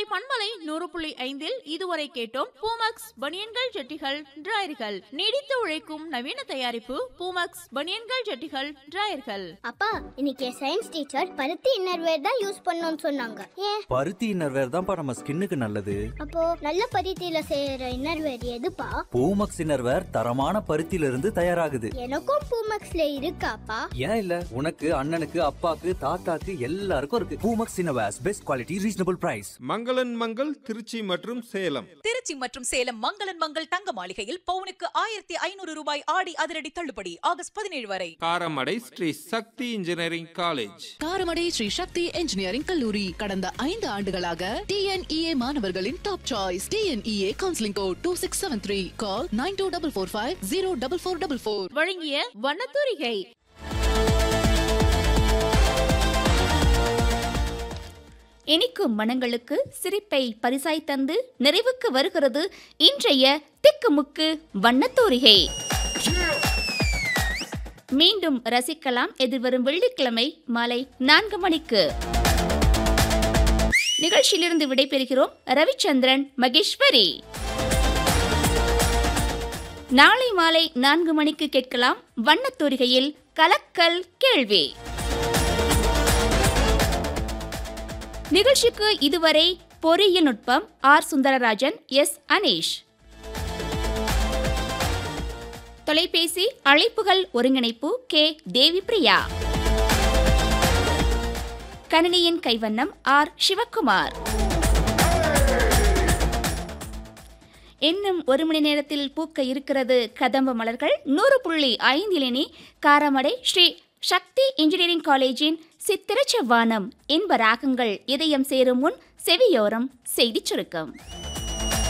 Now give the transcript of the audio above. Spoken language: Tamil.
பண்பலை நூறு புள்ளி ஐந்தில் இதுவரை கேட்டோம் பூமக்ஸ் பனியன்கள் ஜட்டிகள் டிராயர்கள் நீடித்து உழைக்கும் நவீன தயாரிப்பு பூமக்ஸ் பனியன்கள் ஜட்டிகள் டிராயர்கள் அப்பா இன்னைக்கு சயின்ஸ் டீச்சர் பருத்தி இன்னர்வேர் தான் யூஸ் பண்ணணும்னு சொன்னாங்க ஏன் பருத்தி இன்னர்வேர் தான்ப்பா நம்ம ஸ்கின்னுக்கு நல்லது அப்போ நல்ல பருத்தியில செய்யற இன்னர்வேர் எதுப்பா பூமக்ஸ் இன்னர்வேர் தரமான பருத்தியில இருந்து தயாராகுது எனக்கும் பூமக்ஸ்ல இருக்காப்பா ஏன் இல்ல உனக்கு அண்ணனுக்கு அப்பாக்கு தாத்தாக்கு எல்லாருக்கும் இருக்கு Poomex innerwears best quality reasonable price மங்களன் மங்கள் திருச்சி மற்றும் சேலம் திருச்சி மற்றும் சேலம் மங்களன் மங்கள் தங்க மாளிகையில் பவுனுக்கு ஆயிரத்தி ஐநூறு ரூபாய் ஆடி அதிரடி தள்ளுபடி ஆகஸ்ட் பதினேழு வரை Karamadai Sri Sakthi engineering college Karamadai Sri Sakthi engineering கல்லூரி கடந்த ஐந்து ஆண்டுகளாக டிஎன்இஏ மாணவர்களின் top choice TNEA counselling code two six seven three call nine two double four five zero double four double four வழங்கிய வண்ணத்தூரிகை இனிக்கும் மனங்களுக்கு சிரிப்பை பரிசாய் தந்து நிறைவுக்கு வருகிறது இன்றைய திக்குமுக்கு வண்ணத்தூரிகை மீண்டும் ரசிக்கலாம் எதிர்வரும் வெள்ளிக்கிழமை மாலை நான்கு மணிக்கு நிகழ்ச்சியிலிருந்து விடைபெறுகிறோம் ரவிச்சந்திரன் மகேஸ்வரி நாளை மாலை நான்கு மணிக்கு கேட்கலாம் வண்ணத்தூரிகையில் கலக்கல் கேள்வி நிகழ்ச்சிக்கு இதுவரை பொறியியல் நுட்பம் ஆர் சுந்தரராஜன் எஸ் அனீஷ் தொலைபேசி அழைப்புகள் ஒருங்கிணைப்பு கே தேவி பிரியா கணினியின் கைவண்ணம் ஆர் சிவக்குமார் இன்னும் ஒரு மணி நேரத்தில் பூக்க இருக்கிறது கதம்ப மலர்கள் நூறு புள்ளி ஐந்திலினி காரமடை ஸ்ரீ சக்தி இன்ஜினியரிங் காலேஜின் சித்திர செவ்வானம் இன்ப ராகங்கள் இதயம் சேரும் முன் செவியோரம் செய்திச் சுருக்கம்